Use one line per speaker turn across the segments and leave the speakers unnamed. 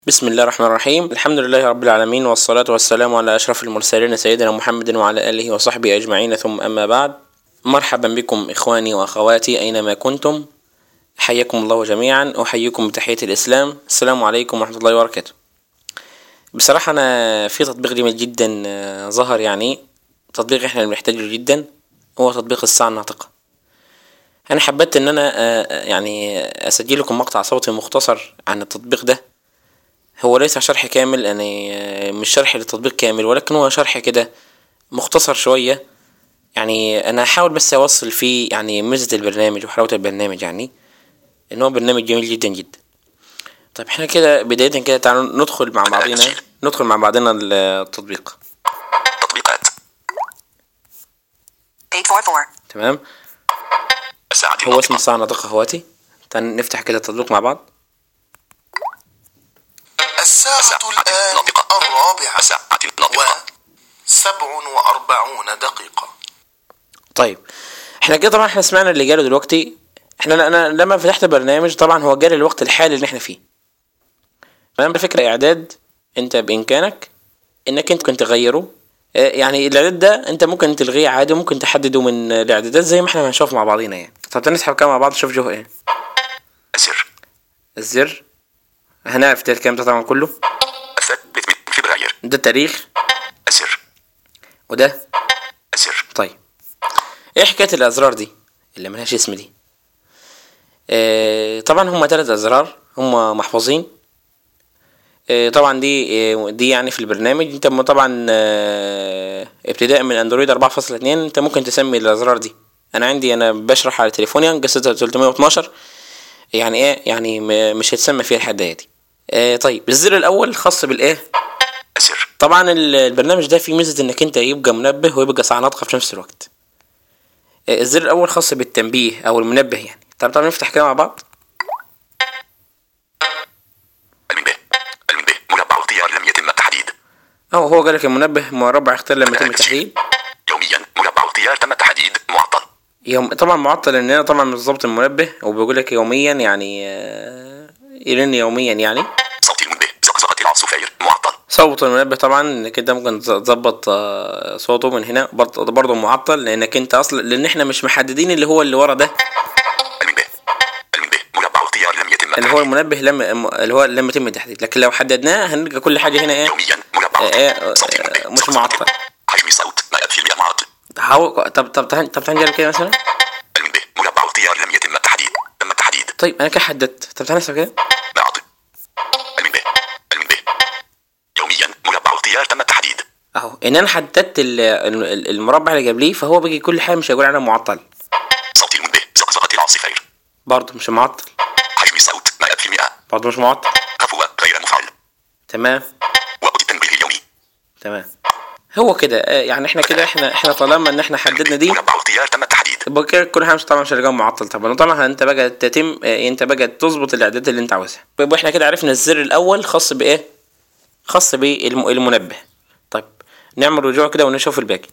بسم الله الرحمن الرحيم الحمد لله رب العالمين والصلاة والسلام على أشرف المرسلين سيدنا محمد وعلى آله وصحبه أجمعين ثم أما بعد مرحبا بكم إخواني وأخواتي أينما كنتم حياكم الله جميعا أحييكم بتحية الإسلام السلام عليكم ورحمة الله وبركاته بصراحة أنا في تطبيق جميل جدا آه، ظهر يعني تطبيق احنا بنحتاجه جدا هو تطبيق الساعة الناطقة أنا حبيت إن أنا آه، آه، يعني أسجل لكم مقطع صوتي مختصر عن التطبيق ده هو ليس شرح كامل يعني آه، مش شرح للتطبيق كامل ولكن هو شرح كده مختصر شوية يعني أنا هحاول بس أوصل فيه يعني ميزة البرنامج وحلاوة البرنامج يعني إن هو برنامج جميل جدا جدا طيب احنا كده بداية كده تعالوا ندخل مع بعضنا ندخل مع بعضنا التطبيق
تطبيقات
844.
تمام
الساعة
هو اسمه الساعة ناطقة اخواتي تعال نفتح كده التطبيق مع بعض
الساعة الآن
ناطقة.
الرابعة
الساعة ناطقة
وسبع وأربعون دقيقة
طيب احنا كده طبعا احنا سمعنا اللي جاله دلوقتي احنا انا لما فتحت البرنامج طبعا هو جالي الوقت الحالي اللي احنا فيه تمام فكرة اعداد انت بامكانك انك انت كنت تغيره اه، يعني الاعداد ده انت ممكن تلغيه عادي ممكن تحدده من الاعدادات زي ما احنا هنشوف مع بعضينا يعني طب تعال نسحب كده مع بعض نشوف جوه ايه
السر
الزر هنعرف ده الكلام ده طبعا كله
الثالث من فبراير
ده التاريخ
السر
وده
السر
طيب ايه حكاية الازرار دي اللي ملهاش اسم دي آه طبعا هما تلات ازرار هما محفوظين آه طبعا دي آه دي يعني في البرنامج انت م- طبعا آه ابتداء من اندرويد 4.2 انت ممكن تسمي الازرار دي انا عندي انا بشرح على تليفوني انجز 312 يعني ايه يعني م- مش هتسمى فيها لحد دي آه طيب الزر الاول خاص بالايه
السر
طبعا ال- البرنامج ده فيه ميزه انك انت يبقى منبه ويبقى ساعه ناطقه في نفس الوقت آه، الزر الاول خاص بالتنبيه او المنبه يعني طب تعالوا نفتح كده مع بعض
المنبه المنبه مربع اختيار لم يتم التحديد
اهو هو جالك المنبه مربع اختيار لما يتم التحديد
يوميا مربع اختيار تم التحديد معطل
يوم طبعا معطل ان انا طبعا مش ظابط المنبه وبيقول لك يوميا يعني آه، يرن يوميا يعني
صوت المنبه زقزقة العصفير معطل
صوت المنبه طبعا انك انت ممكن تز- تظبط آه، صوته من هنا برضه برضه معطل لانك انت اصلا لان احنا مش محددين اللي هو اللي ورا ده
المنبه المنبه مربع اختيار لم يتم
اللي هو
التحديد
المنبه لم اللي هو لم يتم التحديد لكن لو حددناه هنلقى كل حاجه هنا ايه
يوميا مربع
آه،
اختيار
آه،
صوت
آه،
المنبه
مش
زقزقة
معطل.
حجم صوت 100% معطل
حاول طب طب تعال طب تعال نجرب كده مثلا
المنبه مربع اختيار لم يتم التحديد تم التحديد
طيب انا كده حددت طب تعال نسمع كده
معطل المنبه المنبه يوميا مربع اختيار تم التحديد
اهو ان انا حددت ال- ال- المربع اللي جاب ليه فهو بيجي كل حاجه مش هيقول عليها معطل
صوت المنبه زقزقة العصفير
برضه مش معطل
حجم صوت 100%
برضه مش معطل
قفوة غير مفعل
تمام
وقت التنبيه اليومي
تمام هو كده آه، يعني احنا كده احنا احنا طالما ان احنا حددنا دي
مربع اختيار تم التحديد
يبقى كده كل حاجه مش طبعا مش هنلاقيها معطل طبعا طبعا انت بقى تتم آه، انت بقى تظبط الاعدادات اللي انت عاوزها يبقى احنا كده عرفنا الزر الاول خاص بايه خاص بالمنبه طيب نعمل رجوع كده ونشوف الباقي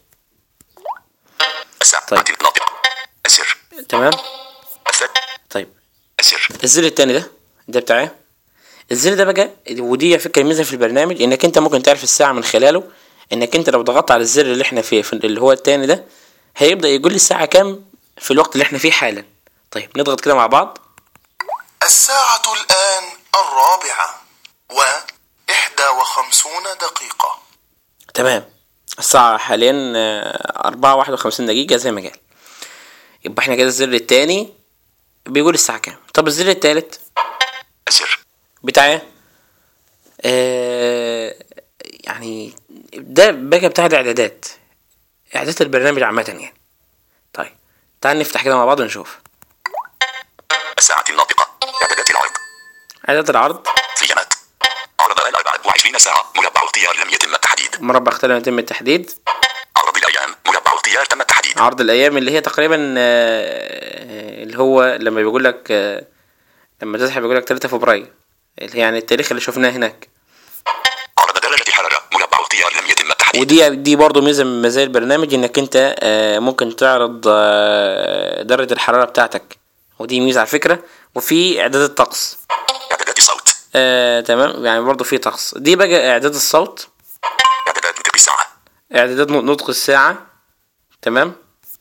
الساعة
طيب.
الناطقة السر
تمام
الثالث
طيب
السر
الزر التاني ده ده بتاعي الزر ده بقى ودي فكره ميزه في البرنامج انك انت ممكن تعرف الساعه من خلاله انك انت لو ضغطت على الزر اللي احنا فيه في اللي هو التاني ده هيبدا يقول لي الساعه كام في الوقت اللي احنا فيه حالا طيب نضغط كده مع بعض
الساعة الآن الرابعة وإحدى وخمسون دقيقة
تمام الساعه حاليا آه، أربعة واحد وخمسين دقيقه زي ما قال يبقى احنا كده الزر التاني بيقول الساعه كام طب الزر التالت
السر
بتاعي آه يعني ده بقى بتاع الاعدادات اعدادات البرنامج عامه يعني طيب تعال نفتح كده مع بعض ونشوف
الساعة الناطقة إعدادات العرض
اعدادات العرض
خيانات عرض ال 24 ساعة مربع اختيار لم يتم التحديد
مربع اختيار يتم التحديد
عرض الأيام مربع اختيار تم التحديد
عرض الايام اللي هي تقريبا آه، اللي هو لما بيقول لك آه، لما تسحب بيقول لك 3 فبراير اللي هي يعني التاريخ اللي شفناه هناك
عرض درجة حرارة مربع اختيار لم يتم التحديد
ودي دي برضه ميزه من مزايا البرنامج انك انت آه، ممكن تعرض آه، درجه الحراره بتاعتك ودي ميزه على فكره وفي اعداد الطقس
إعدادات صوت
آه تمام يعني برضو في طقس دي بقى اعداد الصوت
إعدادات نطق الساعة
اعدادات نطق الساعة تمام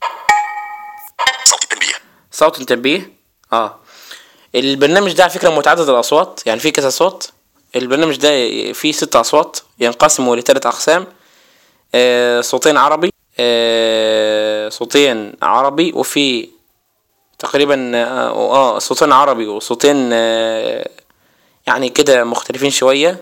صوت التنبيه
صوت التنبيه اه البرنامج ده على فكرة متعدد الأصوات يعني فيه كذا صوت البرنامج ده فيه ست أصوات ينقسم لثلاث أقسام آه صوتين عربي آه صوتين عربي وفي تقريبا اه آه، صوتين عربي وصوتين آه يعني كده مختلفين شوية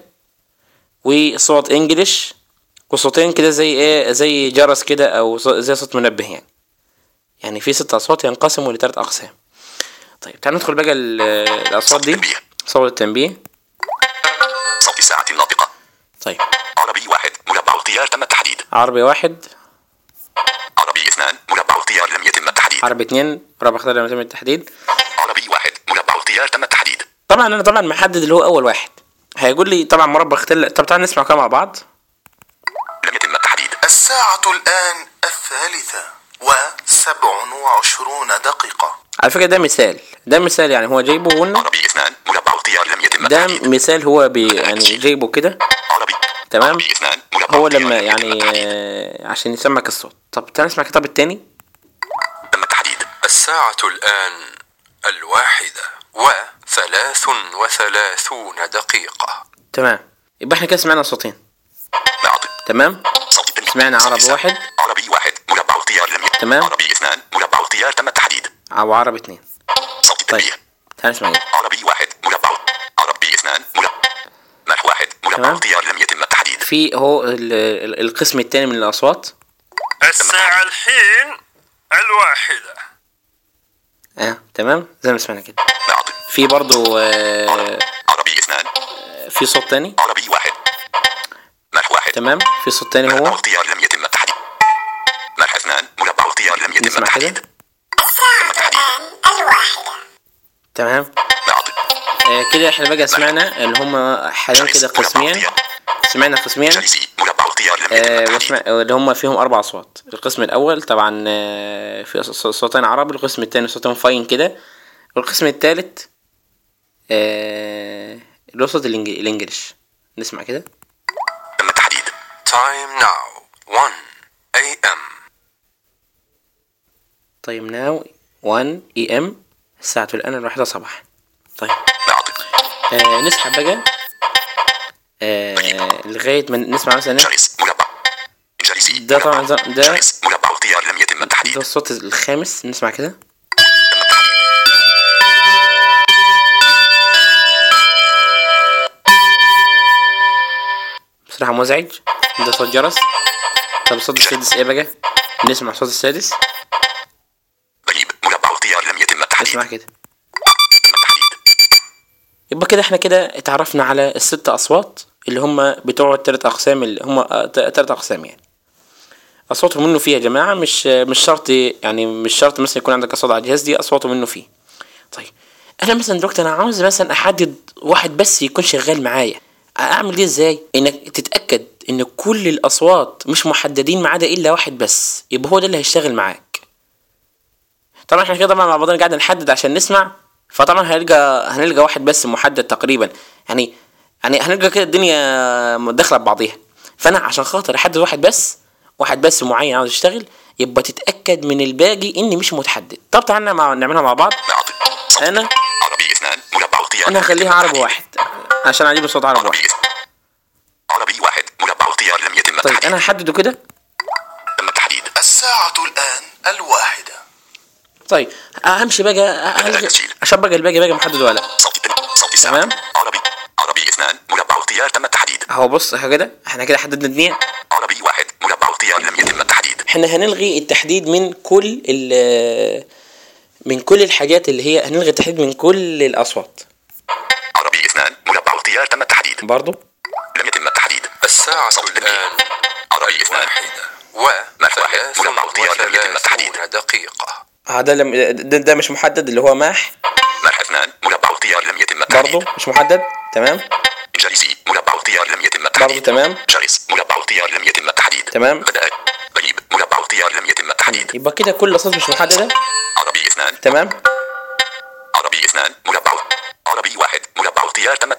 وصوت انجليش وصوتين كده زي ايه زي جرس كده او ص- زي صوت منبه يعني يعني في ست اصوات ينقسموا لثلاث اقسام طيب تعال ندخل بقى ال- الاصوات دي
التنبيه.
صوت التنبيه
صوت الساعة الناطقة
طيب
عربي واحد مربع اختيار تم التحديد
عربي واحد
عربي اثنان مربع اختيار لم يتم التحديد
عربي اتنين رابع اختيار لما يتم التحديد
عربي واحد مربع اختيار تم التحديد
طبعا انا طبعا محدد اللي هو اول واحد هيقول لي طبعا مربع اختيار طب تعال نسمع كده مع بعض
لم يتم التحديد
الساعة الآن الثالثة وسبع وعشرون دقيقة
على فكرة ده مثال ده مثال يعني هو جايبه قلنا
عربي اثنان مربع اختيار لم يتم
ده
التحديد
مثال هو بي يعني جايبه كده
عربي
تمام
عربي اثنان مربع
هو
اختيار
لما
لم يتم
يعني
التحديد.
آه، عشان يسمعك الصوت طب تعال نسمع الكتاب التاني
تم التحديد
الساعة الآن الواحدة وثلاث وثلاثون دقيقة
تمام يبقى احنا كده سمعنا صوتين
ناطق
تمام
صوت التنبيه
سمعنا
صوت
عربي
الساعة.
واحد.
عربي واحد مربع اختيار لم يتم
تمام.
عربي اثنان مربع اختيار تم التحديد
او عربي اتنين
صوت
طيب
التنبيه
تعال نسمع كده
عربي واحد مربع عربي اثنان مربع ملح واحد مربع
تمام.
اختيار لم يتم التحديد
في هو ال- ال- القسم التاني من الاصوات
الساعة الحين الواحدة
اه تمام زي ما سمعنا كده
ناطق
في برضو آه
عربي اثنان
في صوت تاني
عربي واحد ملح واحد
تمام في صوت تاني
مربع
هو
اختيار لم يتم التحديد ملح اثنان مربع اختيار لم يتم
نسمع
التحديد
كده
تم التحديد
تمام
ناطق
آه كده احنا بقى سمعنا اللي هم حاليا
جلس
كده
مربع
قسمين
اختيار.
سمعنا قسمين
جلسي مربع اختيار لم يتم
آه
التحديد
واسمع اللي هم فيهم اربع اصوات القسم الاول طبعا آه في ص- صوتين عربي القسم الثاني صوتين فاين كده والقسم الثالث آه اللي هو صوت الإنج- الانجليش نسمع كده
تم التحديد
Time now 1 a.m.
طيب ناو 1 اي ام الساعة الآن الواحدة صباحا طيب
ناطق
آه نسحب بقى آه لغاية ما نسمع مثلا
جلس مربع جلسي
ده طبعا
مربع.
ده- ده-
جلس مربع اختيار لم يتم
ده
التحديد
الصوت الخامس نسمع كده
تم التحديد
بصراحة مزعج ده صوت جرس طب الصوت السادس ايه بقى نسمع الصوت السادس
غريب مربع اختيار لم يتم التحديد
نسمع كده
تم التحديد
يبقى كده احنا كده اتعرفنا على الست اصوات اللي هم بتوع التلات اقسام اللي هم آه، ت- تلات اقسام يعني اصواتهم منه فيه يا جماعه مش مش شرط يعني مش شرط مثلا يكون عندك اصوات على الجهاز دي اصواته منه فيه طيب انا مثلا دلوقتي انا عاوز مثلا احدد واحد بس يكون شغال معايا اعمل دي ازاي انك تتاكد ان كل الاصوات مش محددين ما عدا الا واحد بس يبقى هو ده اللي هيشتغل معاك طبعا احنا كده طبعا مع بعضنا قاعد نحدد عشان نسمع فطبعا هنلقى هنلقى واحد بس محدد تقريبا يعني يعني هنلقى كده الدنيا داخله ببعضيها فانا عشان خاطر احدد واحد بس واحد بس معين عاوز يشتغل يبقى تتاكد من الباقي اني مش متحدد طب تعالى مع نعملها مع بعض
ناطق صوت
انا
عربي اثنان مربع اختيار
انا
لم
هخليها
يتم
عربي
التحديد.
واحد عشان اجيب صوت عربي
عربي
واحد
اثنان عربي واحد مربع اختيار لم يتم
طيب
التحديد
انا هحدده كده
تم التحديد
الساعة الآن الواحدة
طيب همشي بقى هلغي
تسجيل.
عشان بقى الباقي بقى محدد ولا لا
صوت التن... صوت الساعة
تمام.
عربي عربي اثنان مربع اختيار تم التحديد
اهو بص اهو كده احنا كده حددنا اتنين
عربي واحد مربع اختيار لم يتم التحديد
احنا هنلغي التحديد من كل ال من كل الحاجات اللي هي هنلغي التحديد من كل الاصوات
عربي اثنان مربع اختيار تم التحديد
برضو
لم يتم التحديد
الساعة
صوت التنبيه.
الآن
عربي اثنان
واحدة
ملح واحد.
وثلاث
مربع اختيار لم يتم التحديد.
وثلاثون دقيقة
اه ده, لم... ده ده مش محدد اللي هو ماح
ملح اثنان مربع اختيار لم يتم التحديد
برضو مش محدد تمام
جلسي مربع اختيار لم يتم التحديد
برضو تمام
جلس مربع اختيار لم يتم التحديد
تمام.
بدأ غريب مربع اختيار لم يتم التحديد
يبقى كده كل الاصوات مش محدده
عربي اثنان
تمام
عربي اثنان مربع عربي واحد مربع اختيار تم التحديد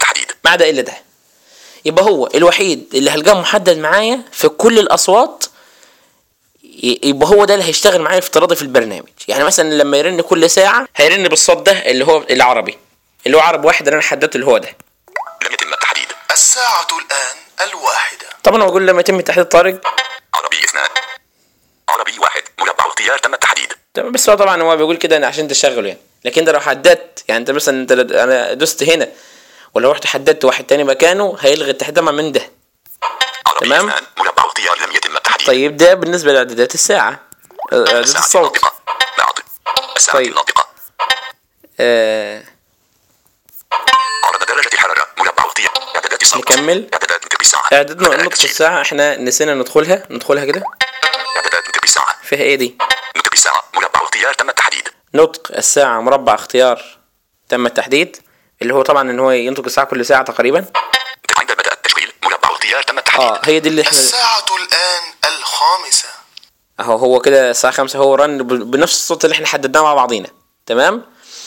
ما عدا الا ده يبقى هو الوحيد اللي هلقاه محدد معايا في كل الاصوات ي- يبقى هو ده اللي هيشتغل معايا افتراضي في البرنامج يعني مثلا لما يرن كل ساعه هيرن بالصوت ده اللي هو العربي اللي هو عرب واحد اللي انا حددته اللي هو ده
لم يتم التحديد
الساعة الآن الواحدة
طبعا هو بقول لما يتم تحديد طارق
عربي اثنان عربي واحد مربع اختيار تم التحديد
تمام بس هو طبعا هو بيقول كده إن عشان تشغله يعني لكن انت لو حددت يعني انت مثلا انت لو- انا دوست هنا ولو رحت حددت واحد تاني مكانه هيلغي التحديد طبعا من ده
عربي
تمام.
اثنان مربع اختيار لم يتم التحديد
طيب ده بالنسبه لاعدادات الساعه اعدادات
الساعة
الصوت
الناطقة بعد الساعة
طيب.
الناطقة
آه
عرض درجة الحرارة مربع اختيار اعدادات الصوت
نكمل.
اعدادات نطق الساعة
اعداد
بدأ
نطق
التسجيل.
الساعه احنا نسينا ندخلها ندخلها كده
اعدادات نطق الساعة
فيها ايه دي
نطق الساعة مربع اختيار تم التحديد
نطق الساعه مربع اختيار تم التحديد اللي هو طبعا ان هو ينطق الساعه كل ساعه تقريبا
عند بدأ التشغيل مربع اختيار تم التحديد
اه هي دي اللي احنا
الساعة الآن الخامسة
اهو هو كده الساعة خمسة هو رن ب- بنفس الصوت اللي احنا حددناه مع بعضينا تمام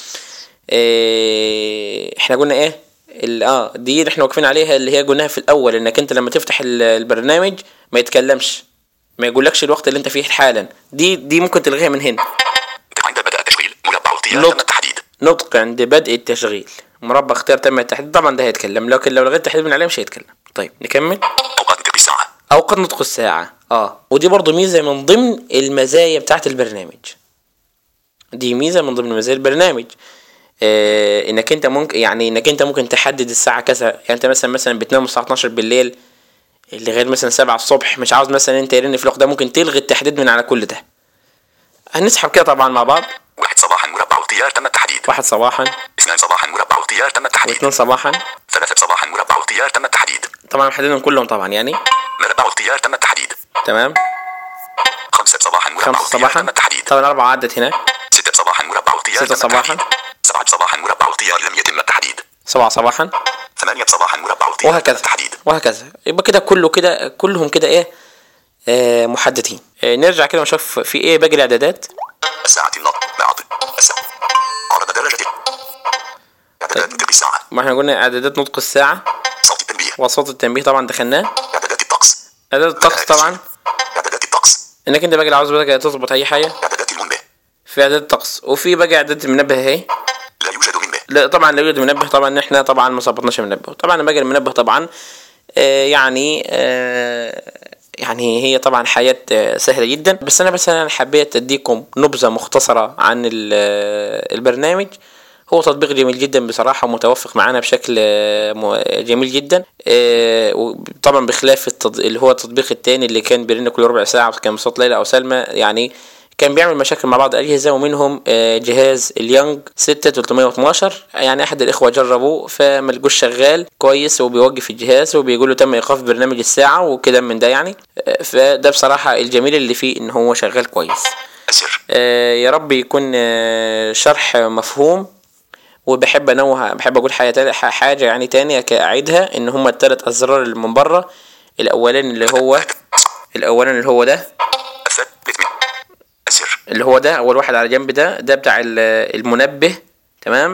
إيه احنا قلنا ايه ال- اه دي اللي احنا واقفين عليها اللي هي قلناها في الاول انك انت لما تفتح ال- البرنامج ما يتكلمش ما يقولكش الوقت اللي انت فيه حالا دي دي ممكن تلغيها من هنا
عند بدأ التشغيل مربع اختيار
نطق.
تم التحديد
نطق عند بدء التشغيل مربع اختيار تم التحديد طبعا ده هيتكلم لكن لو لغيت التحديد من عليه مش هيتكلم طيب نكمل
اوقات نطق الساعة
اوقات نطق الساعة اه ودي برضو ميزة من ضمن المزايا بتاعت البرنامج دي ميزة من ضمن مزايا البرنامج آه انك انت ممكن يعني انك انت ممكن تحدد الساعة كذا يعني انت مثلا مثلا بتنام الساعة 12 بالليل لغاية مثلا 7 الصبح مش عاوز مثلا انت يرن في الوقت ده ممكن تلغي التحديد من على كل ده هنسحب كده طبعا مع بعض
واحد صباحا مربع اختيار تم التحديد
واحد صباحا
اثنان صباحا مربع اختيار تم التحديد
واثنين صباحا
ثلاثة صباحا مربع اختيار تم التحديد
طبعا حددهم كلهم طبعا يعني
مربع اختيار تم التحديد
تمام
خمسة صباحا مربع
خمسة
اختيار
صباحا
تم التحديد
طبعا أربعة عدت هنا
ستة صباحا مربع اختيار
ستة
تم
صباحا.
التحديد سبعة صباحا مربع اختيار لم يتم التحديد
سبعة صباحا
ثمانية صباحا مربع اختيار تم
وهكذا
التحديد
وهكذا يبقى كده كله كده كلهم كده ايه آه محددين آه نرجع كده ونشوف في ايه باقي الاعدادات
الساعة النطق بعد الساعة عرض درجة اعدادات نطق الساعة
ما احنا قلنا اعدادات نطق الساعة
صوت التنبيه
وصوت التنبيه طبعا دخلناه
اعدادات الطقس
اعدادات الطقس طبعا
اعدادات الطقس
انك انت باقي عاوز بقى تظبط اي حاجة
اعدادات المنبه
في اعداد الطقس وفي باقي اعداد المنبه اهي
لا يوجد منبه
لا طبعا لا يوجد منبه طبعا احنا طبعا ما ظبطناش المنبه طبعا باقي المنبه طبعا آه يعني آه يعني هي طبعا حياة آه، سهلة جدا بس أنا بس أنا حبيت أديكم نبذة مختصرة عن ال- آه، البرنامج هو تطبيق جميل جدا بصراحة ومتوافق معانا بشكل آه، م- جميل جدا آه، طبعا بخلاف التط- اللي هو التطبيق التاني اللي كان بيرن كل ربع ساعة كان بصوت ليلى أو سلمى يعني كان بيعمل مشاكل مع بعض الأجهزة ومنهم آه، جهاز اليانج 6312 يعني أحد الإخوة جربوه فما لقوش شغال كويس وبيوقف الجهاز وبيقول له تم إيقاف برنامج الساعة وكده من ده يعني آه، فده بصراحة الجميل اللي فيه إن هو شغال كويس
السر
آه، يا رب يكون آه، شرح مفهوم وبحب انوه بحب اقول حاجه تانية حاجه يعني تانية كاعيدها ان هما التلات ازرار اللي من بره الاولاني اللي هو الاولاني اللي هو ده
الثالث من السر
اللي هو ده اول واحد على جنب ده ده بتاع ال- المنبه تمام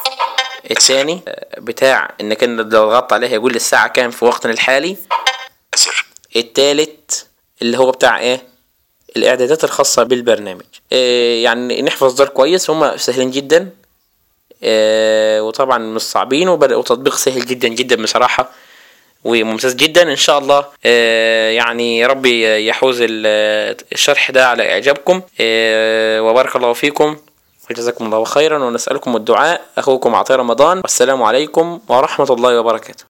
الثاني بتاع انك انت لو ضغطت عليه يقول لي الساعه كام في وقتنا الحالي
السر
التالت اللي هو بتاع ايه الاعدادات الخاصة بالبرنامج إيه يعني نحفظ دار كويس هم سهلين جدا إيه وطبعا مش صعبين وبر- وتطبيق سهل جدا جدا بصراحة وممتاز جدا ان شاء الله إيه يعني يا رب يحوز ال- الشرح ده على اعجابكم إيه وبارك الله فيكم وجزاكم الله خيرا ونسألكم الدعاء اخوكم عطية رمضان والسلام عليكم ورحمة الله وبركاته